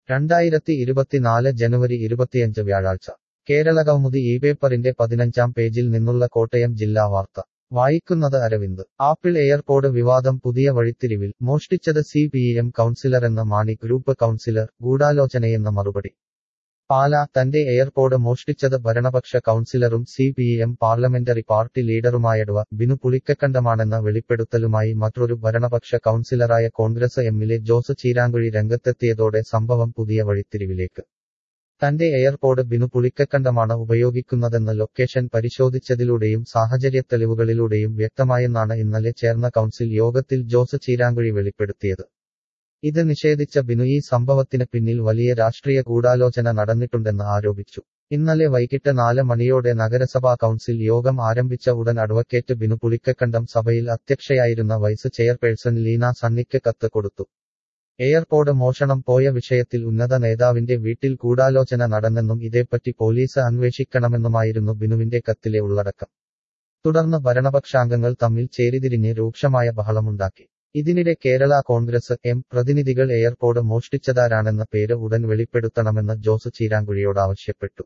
രണ്ടായിരത്തി ഇരുപത്തിനാല് ജനുവരി ഇരുപത്തിയഞ്ച് വ്യാഴാഴ്ച കേരളകൗമുദി ഈ പേപ്പറിന്റെ പതിനഞ്ചാം പേജിൽ നിന്നുള്ള കോട്ടയം ജില്ലാ വാർത്ത വായിക്കുന്നത് അരവിന്ദ് ആപ്പിൾ എയർപോഡ് വിവാദം പുതിയ വഴിത്തിരിവിൽ മോഷ്ടിച്ചത് സി പി എം കൗൺസിലറെന്ന മാണി ഗ്രൂപ്പ് കൗൺസിലർ ഗൂഢാലോചനയെന്ന മറുപടി പാല തന്റെ എയർപോഡ് മോഷ്ടിച്ചത് ഭരണപക്ഷ കൗൺസിലറും C P M parliamentary party ലീഡറുമായടുവ ബിനു പുളിക്കക്കണ്ടമാണെന്ന വെളിപ്പെടുത്തലുമായി മറ്റൊരു ഭരണപക്ഷ കൗൺസിലറായ കോൺഗ്രസ് എമ്മിലെ ജോസ് ചീരാങ്കുഴി രംഗത്തെത്തിയതോടെ സംഭവം പുതിയ വഴിത്തിരിവിലേക്ക് തന്റെ എയർപോഡ് ബിനു പുളിക്കക്കണ്ടമാണ് ഉപയോഗിക്കുന്നതെന്ന് ലൊക്കേഷൻ പരിശോധിച്ചതിലൂടെയും സാഹചര്യ തെളിവുകളിലൂടെയും വ്യക്തമായെന്നാണ് ഇന്നലെ ചേർന്ന കൗൺസിൽ യോഗത്തിൽ ജോസ് ചീരാങ്കുഴി വെളിപ്പെടുത്തിയത് ഇത് നിഷേധിച്ച ബിനു ഈ സംഭവത്തിന് പിന്നിൽ വലിയ രാഷ്ട്രീയ ഗൂഢാലോചന നടന്നിട്ടുണ്ടെന്ന് ആരോപിച്ചു ഇന്നലെ വൈകിട്ട് നാല് മണിയോടെ നഗരസഭാ കൗൺസിൽ യോഗം ആരംഭിച്ച ഉടൻ അഡ്വക്കേറ്റ് ബിനു പുളിക്കക്കണ്ടം സഭയിൽ അധ്യക്ഷയായിരുന്ന വൈസ് ചെയർപേഴ്സൺ ലീന സണ്ണിക്ക് കത്ത് കൊടുത്തു എയർപോഡ് മോഷണം പോയ വിഷയത്തിൽ ഉന്നത നേതാവിന്റെ വീട്ടിൽ ഗൂഢാലോചന നടന്നെന്നും ഇതേപ്പറ്റി പോലീസ് അന്വേഷിക്കണമെന്നുമായിരുന്നു ബിനുവിന്റെ കത്തിലെ ഉള്ളടക്കം തുടർന്ന് ഭരണപക്ഷാംഗങ്ങൾ തമ്മിൽ ചേരിതിരിഞ്ഞ് രൂക്ഷമായ ബഹളമുണ്ടാക്കി ഇതിനിടെ കേരള കോൺഗ്രസ് എം പ്രതിനിധികൾ എയർപോഡ് മോഷ്ടിച്ചതാരാണെന്ന പേര് ഉടൻ വെളിപ്പെടുത്തണമെന്ന് ജോസ് ചീരാങ്കുഴിയോട് ആവശ്യപ്പെട്ടു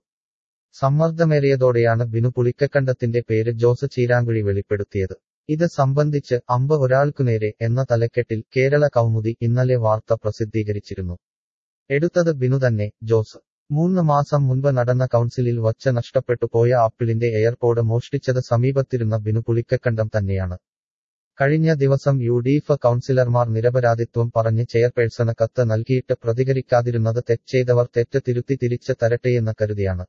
സമ്മർദ്ദമേറിയതോടെയാണ് ബിനു പുളിക്കക്കണ്ടത്തിന്റെ പേര് ജോസ് ചീരാങ്കുഴി വെളിപ്പെടുത്തിയത് ഇത് സംബന്ധിച്ച് അമ്പ് ഒരാൾക്കുനേരെ എന്ന തലക്കെട്ടിൽ കേരള കൗമുദി ഇന്നലെ വാർത്ത പ്രസിദ്ധീകരിച്ചിരുന്നു എടുത്തത് ബിനു തന്നെ ജോസ് മൂന്ന് മാസം മുൻപ് നടന്ന കൗൺസിലിൽ വച്ച് നഷ്ടപ്പെട്ടു പോയ ആപ്പിളിന്റെ എയർപോഡ് മോഷ്ടിച്ചത് സമീപത്തിരുന്ന ബിനു പുളിക്കക്കണ്ടം തന്നെയാണ് കഴിഞ്ഞ ദിവസം യു ഡി എഫ് കൗൺസിലർമാർ നിരപരാധിത്വം പറഞ്ഞ് ചെയർപേഴ്സണ് കത്ത് നൽകിയിട്ട് പ്രതികരിക്കാതിരുന്നത് തെറ്റ് ചെയ്തവർ തെറ്റ് തിരുത്തി തിരിച്ച് തരട്ടെയെന്ന് കരുതിയാണ്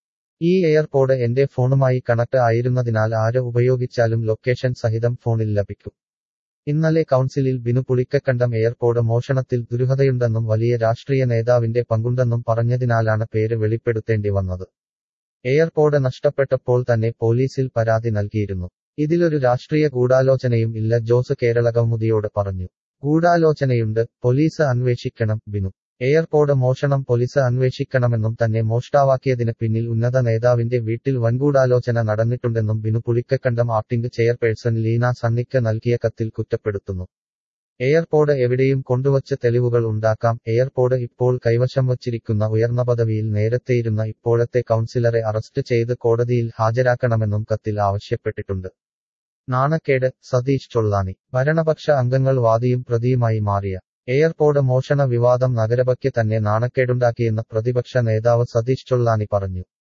ഈ എയർപോഡ് എന്റെ ഫോണുമായി കണക്ട് ആയിരുന്നതിനാൽ ആര് ഉപയോഗിച്ചാലും ലൊക്കേഷൻ സഹിതം ഫോണിൽ ലഭിക്കും ഇന്നലെ കൗൺസിലിൽ ബിനു പുളിക്കക്കണ്ടം എയർപോഡ് മോഷണത്തിൽ ദുരൂഹതയുണ്ടെന്നും വലിയ രാഷ്ട്രീയ നേതാവിന്റെ പങ്കുണ്ടെന്നും പറഞ്ഞതിനാലാണ് പേര് വെളിപ്പെടുത്തേണ്ടി വന്നത് എയർപോഡ് നഷ്ടപ്പെട്ടപ്പോൾ തന്നെ പോലീസിൽ പരാതി നൽകിയിരുന്നു ഇതിലൊരു രാഷ്ട്രീയ ഗൂഢാലോചനയും ഇല്ല ജോസ് കേരള കൗമുദിയോട് പറഞ്ഞു ഗൂഢാലോചനയുണ്ട് പോലീസ് അന്വേഷിക്കണം ബിനു എയർപോഡ് മോഷണം പോലീസ് അന്വേഷിക്കണമെന്നും തന്നെ മോഷ്ടാവാക്കിയതിന് പിന്നിൽ ഉന്നത നേതാവിന്റെ വീട്ടിൽ വൻകൂടാലോചന നടന്നിട്ടുണ്ടെന്നും ബിനു പുളിക്കക്കണ്ടം ആക്ടിംഗ് ചെയർപേഴ്സൺ ലീന സണ്ണിക്ക് നൽകിയ കത്തിൽ കുറ്റപ്പെടുത്തുന്നു എയർപോഡ് എവിടെയും കൊണ്ടുവച്ച് തെളിവുകൾ ഉണ്ടാക്കാം എയർപോഡ് ഇപ്പോൾ കൈവശം വച്ചിരിക്കുന്ന ഉയർന്ന പദവിയിൽ നേരത്തെയിരുന്ന ഇപ്പോഴത്തെ കൗൺസിലറെ അറസ്റ്റ് ചെയ്ത് കോടതിയിൽ ഹാജരാക്കണമെന്നും കത്തിൽ ആവശ്യപ്പെട്ടിട്ടുണ്ട് നാണക്കേട് സതീഷ് ചൊള്ളാനി ഭരണപക്ഷ അംഗങ്ങൾ വാദിയും പ്രതിയുമായി മാറിയ എയർപോഡ് മോഷണ വിവാദം നഗരപയ്ക്ക് തന്നെ നാണക്കേടുണ്ടാക്കിയെന്ന് പ്രതിപക്ഷ നേതാവ് സതീഷ് ചൊള്ളാനി പറഞ്ഞു